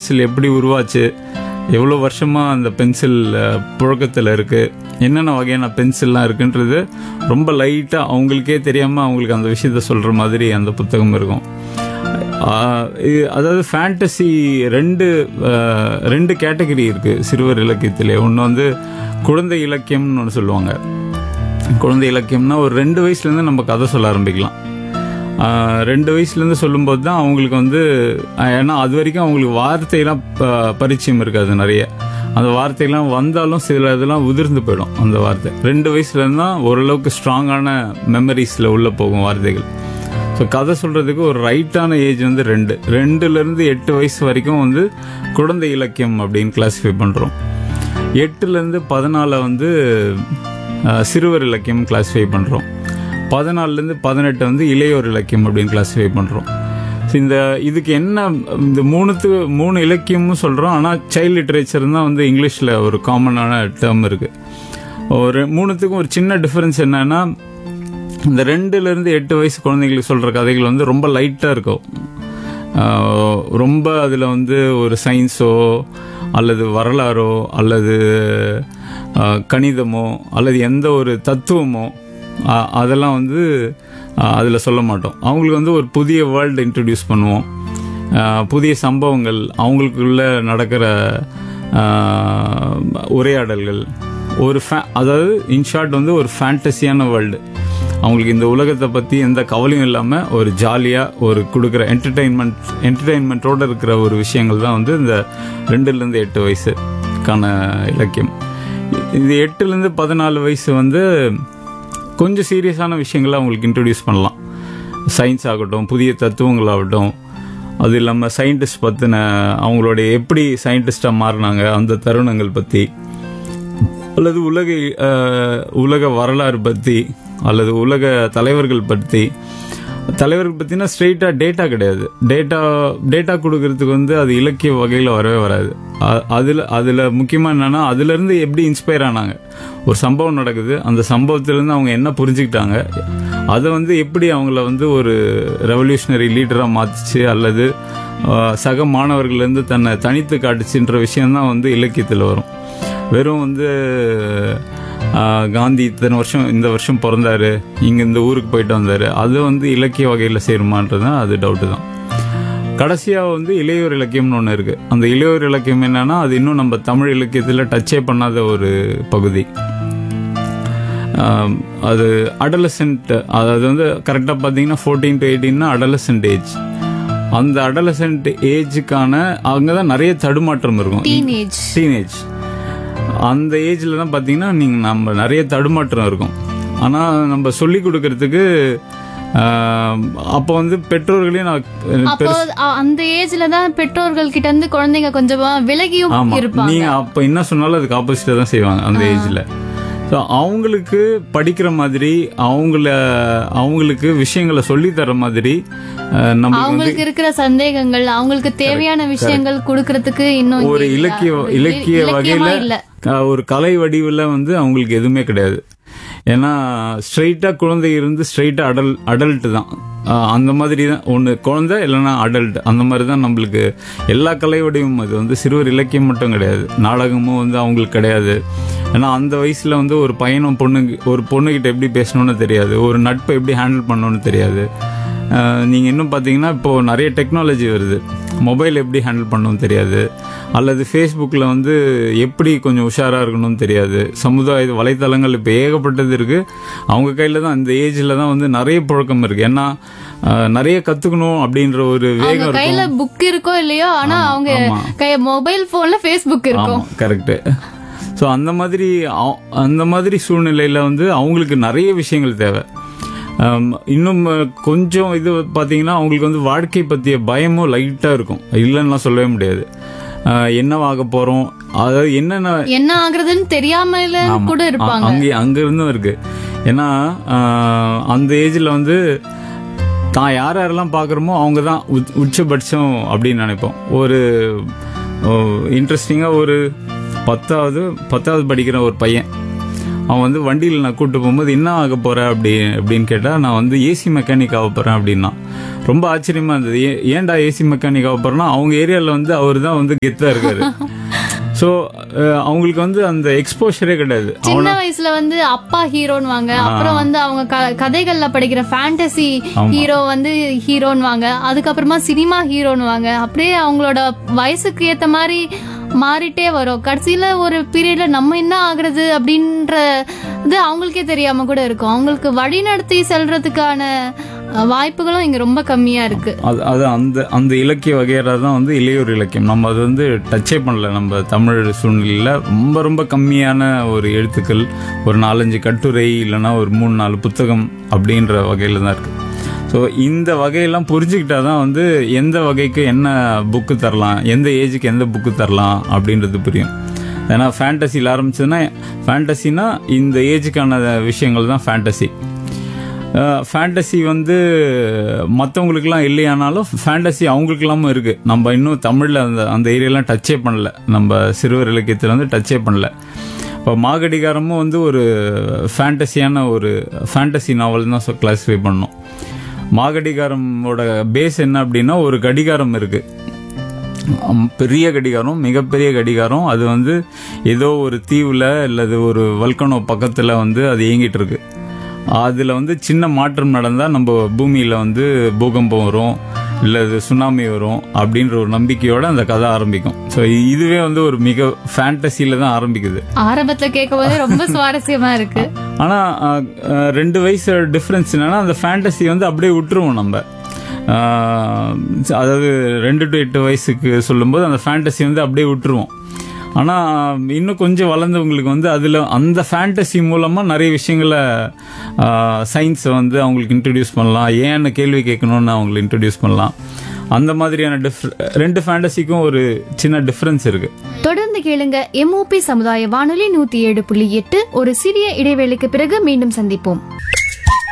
Pencil எப்படி உருவாச்சு எவ்வளோ வருஷமாக அந்த பென்சில் புழக்கத்தில் இருக்குது என்னென்ன வகையான பென்சில்லாம் இருக்குன்றது ரொம்ப லைட்டாக அவங்களுக்கே தெரியாமல் அவங்களுக்கு அந்த விஷயத்த சொல்கிற மாதிரி அந்த புத்தகம் இருக்கும் ஆஹ் இது- அதாவது ஃபேண்டசி ரெண்டு ஆஹ் ரெண்டு கேட்டகரி இருக்குது சிறுவர் இலக்கியத்திலே ஒன்று வந்து குழந்தை இலக்கியம்னு ஒன்று சொல்லுவாங்க குழந்தை இலக்கியம்னா ஒரு ரெண்டு வயசுலேருந்து நம்ம கதை சொல்ல ஆரம்பிக்கலாம் ஆஹ் ரெண்டு வயசுலேருந்து சொல்லும்போது தான் அவங்களுக்கு வந்து ஆஹ் ஏன்னா அது வரைக்கும் அவங்களுக்கு வார்த்தையெல்லாம் ப- பரிச்சயம் இருக்காது நிறைய அந்த வார்த்தையெல்லாம் வந்தாலும் சில இதெல்லாம் உதிர்ந்து போயிடும் அந்த வார்த்தை ரெண்டு வயசுலேருந்து தான் ஓரளவுக்கு ஸ்ட்ராங்கான மெமரிஸில் உள்ள போகும் வார்த்தைகள் ஸோ கதை சொல்கிறதுக்கு ஒரு ரைட்டான ஏஜ் வந்து ரெண்டு ரெண்டுலேருந்து எட்டு வயசு வரைக்கும் வந்து குழந்தை இலக்கியம் அப்படின்னு கிளாஸிஃபை பண்ணுறோம் எட்டுலேருந்து பதினாலை வந்து அஹ், சிறுவர் இலக்கியம் கிளாஸிஃபை பண்ணுறோம் பதினாலுலேருந்து பதினெட்டு வந்து இளையோர் இலக்கியம் அப்படின்னு கிளாஸிஃபை பண்ணுறோம் இந்த இதுக்கு என்ன இந்த மூணுத்து மூணு இலக்கியமும் சொல்கிறோம் ஆனால் சைல்ட் லிட்ரேச்சர் தான் வந்து இங்கிலீஷில் ஒரு காமனான டேர்ம் இருக்குது ஒரு மூணுத்துக்கும் ஒரு சின்ன டிஃபரன்ஸ் என்னன்னா இந்த ரெண்டுல இருந்து எட்டு வயசு குழந்தைங்களுக்கு சொல்ற கதைகள் வந்து ரொம்ப லைட்டா இருக்கும் ஆஹ் ரொம்ப அதுல வந்து ஒரு சயின்ஸோ அல்லது வரலாறோ அல்லது ஆஹ் கணிதமோ அல்லது எந்த ஒரு தத்துவமோ ஆஹ் அதெல்லாம் வந்து ஆஹ் அதுல சொல்ல மாட்டோம் அவங்களுக்கு வந்து ஒரு புதிய வேர்ல்டு இன்ட்ரடியூஸ் பண்ணுவோம் ஆஹ் புதிய சம்பவங்கள் அவங்களுக்குள்ள நடக்கிற ஆஹ் உரையாடல்கள் ஒரு ஃபே அதாவது இன்ஷார்ட் வந்து ஒரு ஃபேண்டசியான வேர்ல்டு அவங்களுக்கு இந்த உலகத்தை பற்றி எந்த கவலையும் இல்லாமல் ஒரு ஜாலியாக ஒரு கொடுக்குற என்டர்டெயின்மெண்ட் என்டர்டெயின்மெண்ட்டோட இருக்கிற ஒரு விஷயங்கள் தான் வந்து இந்த ரெண்டுலேருந்து எட்டு வயசுக்கான இலக்கியம் இது எட்டுலேருந்து பதினாலு வயசு வந்து கொஞ்சம் சீரியஸான விஷயங்களை அவங்களுக்கு இன்ட்ரடியூஸ் பண்ணலாம் சயின்ஸ் ஆகட்டும் புதிய தத்துவங்களாகட்டும் அது இல்லாமல் சயின்டிஸ்ட் பற்றின அவங்களுடைய எப்படி சயின்டிஸ்டாக மாறினாங்க அந்த தருணங்கள் பற்றி அல்லது உலக அஹ், உலக வரலாறு பற்றி அல்லது உலக தலைவர்கள் பற்றி தலைவர்கள் பற்றினா ஸ்ட்ரெயிட்டாக டேட்டா கிடையாது டேட்டா டேட்டா கொடுக்கறதுக்கு வந்து அது இலக்கிய வகையில் வரவே வராது அ- அதுல அதில் முக்கியமாக என்னன்னா அதுலேருந்து எப்படி இன்ஸ்பயர் ஆனாங்க ஒரு சம்பவம் நடக்குது அந்த சம்பவத்திலேருந்து அவங்க என்ன புரிஞ்சுக்கிட்டாங்க அதை வந்து எப்படி அவங்கள வந்து ஒரு ரெவல்யூஷனரி லீடராக மாற்றுச்சு அல்லது அஹ், சக மாணவர்கள்லேருந்து தன்னை தனித்து காட்டுச்சுன்ற விஷயம்தான் வந்து இலக்கியத்தில் வரும் வெறும் வந்து ஆஹ், காந்தி இத்தனை வருஷம் இந்த வருஷம் பிறந்தாரு இங்க இந்த ஊருக்கு போயிட்டு வந்தாரு அது வந்து இலக்கிய வகையில் சேருமான்றது தான் அது டவுட்டு தான் கடைசியா வந்து இளையோர் இலக்கியம்னு ஒன்று இருக்கு அந்த இளையோர் இலக்கியம் என்னன்னா அது இன்னும் நம்ம தமிழ் இலக்கியத்தில் டச்சே பண்ணாத ஒரு பகுதி ஆம், அது அடலசென்ட் அதாவது வந்து கரெக்டாக பார்த்தீங்கன்னா ஃபோர்டீன் டு எயிட்டீன்னா அடலசென்ட் ஏஜ் அந்த அடலசென்ட் ஏஜுக்கான அங்கே தான் நிறைய தடுமாற்றம் இருக்கும் டீனேஜ் டீனேஜ் அந்த ஏஜ்ல தான் பாத்தீங்கன்னா நீங்க நம்ம நிறைய தடுமாற்றம் இருக்கும் ஆனா நம்ம சொல்லி கொடுக்கறதுக்கு ஆஹ், அப்போ வந்து பெற்றோர்களையும் நான் அப்போ அ- அந்த ஏஜ்ல தான் பெற்றோர்கள் கிட்ட இருந்து குழந்தைங்க கொஞ்சமா விலகியும் ஆமா இருப்பாங்க நீங்க அப்ப என்ன சொன்னாலும் அதுக்கு ஆப்போசிட்டா தான் செய்வாங்க அந்த ஏஜ்ல ஸோ அவங்களுக்கு படிக்கிற மாதிரி அவங்கள அவங்களுக்கு விஷயங்களை சொல்லி தர மாதிரி ஆஹ், நம்மளுக்கு வந்து அவங்களுக்கு இருக்கிற சந்தேகங்கள் அவங்களுக்கு தேவையான விஷயங்கள் கொடுக்கறதுக்கு இன்னும் ஒரு இங்க இலக்கிய இல்ல. இலக்கிய இலக்கியமா வகையில இல்ல க- ஒரு கலை வடிவில் வந்து அவங்களுக்கு எதுவுமே கிடையாது ஏன்னா ஸ்ட்ரைட்டா குழந்தை இருந்து ஸ்ட்ரைட்டா அடல் அடல்ட் தான் ஆஹ் அந்த மாதிரி தான் ஒன்று குழந்தை இல்லைன்னா அடல்ட் அந்த மாதிரி தான் நம்மளுக்கு எல்லா கலை வடிவமும் அது வந்து சிறுவர் இலக்கியம் மட்டும் கிடையாது நாடகமும் வந்து அவங்களுக்கு கிடையாது ஏன்னா அந்த வயசுல வந்து ஒரு பையனும் பொண்ணு ஒரு பொண்ணுகிட்ட எப்படி பேசணும்னு தெரியாது ஒரு நட்பை எப்படி ஹேண்டில் பண்ணணும்னு தெரியாது ஆஹ் நீங்க இன்னும் பார்த்தீங்கன்னா இப்போ நிறைய டெக்னாலஜி வருது மொபைல் எப்படி ஹேண்டில் பண்ணணும்னு தெரியாது அல்லது ஃபேஸ்புக்கில் வந்து எப்படி கொஞ்சம் உஷாராக இருக்கணும்னு தெரியாது சமுதாய வலைத்தளங்கள் இப்போ ஏகப்பட்டது இருக்கு அவங்க கையில் தான் அந்த ஏஜில் தான் வந்து நிறைய புழக்கம் இருக்கு ஏன்னா ஆஹ் நிறைய கற்றுக்கணும் அப்படின்ற ஒரு அவங்க வேகம் கையில இருக்கும் புக் இருக்கோ இல்லையோ ஆனா அவங்க ஆமா. கை மொபைல் போன்ல ஃபேஸ்புக் இருக்கும் ஆமாம் கரெக்டு ஸோ அந்த மாதிரி அவ- அந்த மாதிரி சூழ்நிலையில் வந்து அவங்களுக்கு நிறைய விஷயங்கள் தேவை ஆம், இன்னும் கொஞ்சம் இது பார்த்தீங்கன்னா அவங்களுக்கு வந்து வாழ்க்கை பற்றிய பயமும் லைட்டாக இருக்கும் இல்லைன்னுலாம் சொல்லவே முடியாது ஆஹ் என்னவாக போகிறோம் அதாவது என்னென்ன என்ன ஆகுறதுன்னு தெரியாமல ஆமா. கூட இருப்பாங்க அ- அங்கே அங்க இருந்தும் இருக்கு ஏன்னா ஆஹ், அந்த ஏஜ்ல வந்து தான் யார் யாரெல்லாம் பார்க்குறோமோ அவங்க தான் உச்- உச்சபட்சம் அப்படின்னு நினைப்போம் ஒரு இன்ட்ரெஸ்டிங்காக ஒரு பத்தாவது பத்தாவது படிக்கிற ஒரு பையன் அவன் வந்து வண்டியில் நான் கூட்டு போகும்போது என்ன ஆக போற அப்படி அப்படின்னு கேட்டா நான் வந்து ஏசி மெக்கானிக் ஆக போறேன் அப்படின்னா ரொம்ப ஆச்சரியமா இருந்தது ஏ- ஏன்டா ஏசி மெக்கானிக் ஆக போறேன்னா அவங்க ஏரியால வந்து அவர் தான் வந்து கெத்தா இருக்காரு ஸோ அவங்களுக்கு வந்து அந்த எக்ஸ்போஷரே கிடையாது சின்ன வயசுல வந்து அப்பா ஹீரோன்னு வாங்க அப்புறம் வந்து அவங்க க- கதைகள்ல படிக்கிற ஃபேண்டசி ஹீரோ வந்து ஹீரோன்னு வாங்க அதுக்கப்புறமா சினிமா ஹீரோன்னு வாங்க அப்படியே அவங்களோட வயசுக்கு ஏத்த மாதிரி மாறிட்டே வரும் கடைசியில ஒரு பீரியட்ல நம்ம என்ன ஆகுறது அப்படின்ற இது அவங்களுக்கே தெரியாம கூட இருக்கும் அவங்களுக்கு வழி நடத்தி செல்றதுக்கான அஹ், வாய்ப்புகளும் இங்க ரொம்ப கம்மியா இருக்கு அது அது அந்த அந்த இலக்கிய வகையறா தான் வந்து இளையோர் இலக்கியம் நம்ம அது வந்து டச்சே பண்ணல நம்ம தமிழ் சூழ்நிலையில் ரொம்ப ரொம்ப கம்மியான ஒரு எழுத்துக்கள் ஒரு நாலஞ்சு கட்டுரை இல்லைன்னா ஒரு மூணு நாலு புத்தகம் அப்படின்ற வகையில் தான் இருக்கு ஸோ இந்த வகையெல்லாம் புரிஞ்சுக்கிட்டா தான் வந்து எந்த வகைக்கு என்ன புக்கு தரலாம் எந்த ஏஜுக்கு எந்த புக்கு தரலாம் அப்படின்றது புரியும் ஏன்னா ஃபேண்டசியில் ஆரம்பிச்சதுன்னா ஃபேண்டசினா இந்த ஏஜுக்கான விஷயங்கள் தான் ஃபேண்டசி ஃபேண்டசி வந்து மற்றவங்களுக்குலாம் இல்லையானாலும் ஃபேண்டசி அவங்களுக்கெல்லாமும் இருக்கு நம்ம இன்னும் தமிழில் அந்த அந்த ஏரியாலாம் டச்சே பண்ணல நம்ம சிறுவர் இலக்கியத்தில் வந்து டச்சே பண்ணல இப்போ மாகடிகாரமும் வந்து ஒரு ஃபேண்டசியான ஒரு ஃபேண்டசி நாவல் தான் கிளாஸிஃபை பண்ணோம் மாகடிகாரமோட பேஸ் என்ன அப்படின்னா ஒரு கடிகாரம் இருக்கு அம், பெரிய கடிகாரம் மிகப்பெரிய கடிகாரம் அது வந்து ஏதோ ஒரு தீவுல அல்லது ஒரு வல்கனோ பக்கத்துல வந்து அது இயங்கிட்டு இருக்கு அதுல வந்து சின்ன மாற்றம் நடந்தா நம்ம பூமியில வந்து பூகம்பம் வரும் இல்ல இது சுனாமி வரும் அப்படின்ற ஒரு நம்பிக்கையோட அந்த கதை ஆரம்பிக்கும் ஸோ இதுவே வந்து ஒரு மிக ஃபேண்டசியில தான் ஆரம்பிக்குது ஆரம்பத்துல கேட்கும் போதே ரொம்ப சுவாரஸ்யமா இருக்கு ஆனா அஹ், அஹ், ரெண்டு வயசு டிஃபரன்ஸ் என்னன்னா அந்த ஃபேண்டசி வந்து அப்படியே விட்டுருவோம் நம்ம அஹ், அதாவது ரெண்டு டு எட்டு வயசுக்கு சொல்லும்போது அந்த ஃபேண்டசி வந்து அப்படியே விட்டுருவோம் ஆனா இன்னும் கொஞ்சம் வளர்ந்தவங்களுக்கு வந்து அதுல அந்த ஃபேண்டசி மூலமா நிறைய விஷயங்களை சயின்ஸை வந்து அவங்களுக்கு இன்ட்ரடியூஸ் பண்ணலாம் ஏன்னு கேள்வி கேட்கணும்னு அவங்களுக்கு இன்ட்ரடியூஸ் பண்ணலாம் அந்த மாதிரியான டிஃப்ர ரெண்டு ஃபேண்டசிக்கும் ஒரு சின்ன டிஃப்ரென்ஸ் இருக்கு தொடர்ந்து கேளுங்க எம்ஓபி சமுதாய வானொலி நூத்தி ஏழு புள்ளி எட்டு ஒரு சிறிய இடைவேளைக்கு பிறகு மீண்டும் சந்திப்போம்